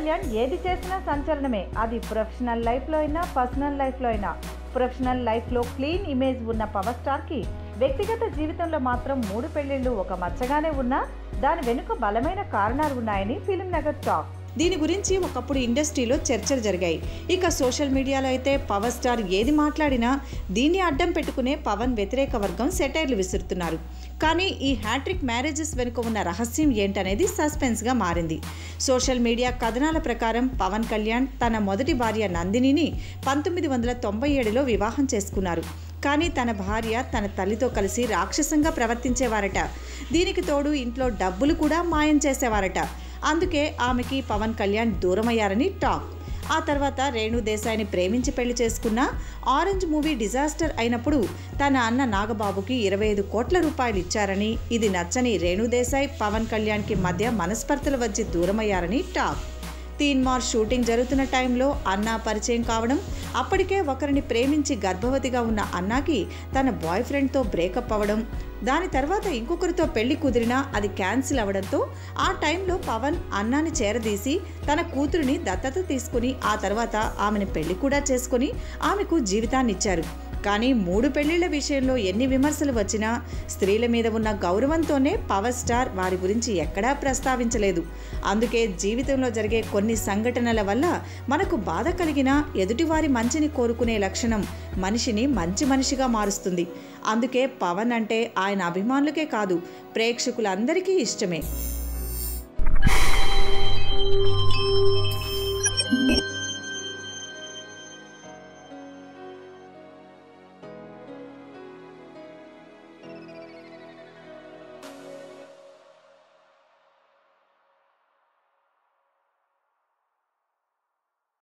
కళ్యాణ్ ఏది చేసినా సంచలనమే అది ప్రొఫెషనల్ లైఫ్లో అయినా పర్సనల్ లైఫ్లో అయినా ప్రొఫెషనల్ లైఫ్లో క్లీన్ ఇమేజ్ ఉన్న పవర్ స్టార్కి వ్యక్తిగత జీవితంలో మాత్రం మూడు పెళ్లిళ్ళు ఒక మచ్చగానే ఉన్నా దాని వెనుక బలమైన కారణాలు ఉన్నాయని ఫిలిం నగర్ టాక్ దీని గురించి ఒకప్పుడు ఇండస్ట్రీలో చర్చలు జరిగాయి ఇక సోషల్ మీడియాలో అయితే పవర్ స్టార్ ఏది మాట్లాడినా దీన్ని అడ్డం పెట్టుకునే పవన్ వ్యతిరేక వర్గం సెటైర్లు విసురుతున్నారు కానీ ఈ హ్యాట్రిక్ మ్యారేజెస్ వెనుక ఉన్న రహస్యం ఏంటనేది సస్పెన్స్గా మారింది సోషల్ మీడియా కథనాల ప్రకారం పవన్ కళ్యాణ్ తన మొదటి భార్య నందినిని పంతొమ్మిది వందల తొంభై ఏడులో వివాహం చేసుకున్నారు కానీ తన భార్య తన తల్లితో కలిసి రాక్షసంగా ప్రవర్తించేవారట దీనికి తోడు ఇంట్లో డబ్బులు కూడా మాయం చేసేవారట అందుకే ఆమెకి పవన్ కళ్యాణ్ దూరమయ్యారని టాక్ ఆ తర్వాత రేణు దేశాయిని ప్రేమించి పెళ్లి చేసుకున్న ఆరెంజ్ మూవీ డిజాస్టర్ అయినప్పుడు తన అన్న నాగబాబుకి ఇరవై ఐదు కోట్ల రూపాయలు ఇచ్చారని ఇది నచ్చని రేణు దేశాయ్ పవన్ కళ్యాణ్కి మధ్య మనస్పర్ధలు వచ్చి దూరమయ్యారని టాక్ తీన్మార్ షూటింగ్ జరుగుతున్న టైంలో అన్నా పరిచయం కావడం అప్పటికే ఒకరిని ప్రేమించి గర్భవతిగా ఉన్న అన్నాకి తన బాయ్ ఫ్రెండ్తో బ్రేకప్ అవ్వడం దాని తర్వాత ఇంకొకరితో పెళ్లి కుదిరినా అది క్యాన్సిల్ అవ్వడంతో ఆ టైంలో పవన్ అన్నాని చేరదీసి తన కూతురిని దత్తత తీసుకుని ఆ తర్వాత ఆమెను పెళ్లి కూడా చేసుకుని ఆమెకు జీవితాన్ని ఇచ్చారు కానీ మూడు పెళ్లిళ్ల విషయంలో ఎన్ని విమర్శలు వచ్చినా స్త్రీల మీద ఉన్న గౌరవంతోనే పవర్ స్టార్ వారి గురించి ఎక్కడా ప్రస్తావించలేదు అందుకే జీవితంలో జరిగే కొన్ని సంఘటనల వల్ల మనకు బాధ కలిగినా ఎదుటివారి మంచిని కోరుకునే లక్షణం మనిషిని మంచి మనిషిగా మారుస్తుంది అందుకే పవన్ అంటే ఆయన అభిమానులకే కాదు ప్రేక్షకులందరికీ ఇష్టమే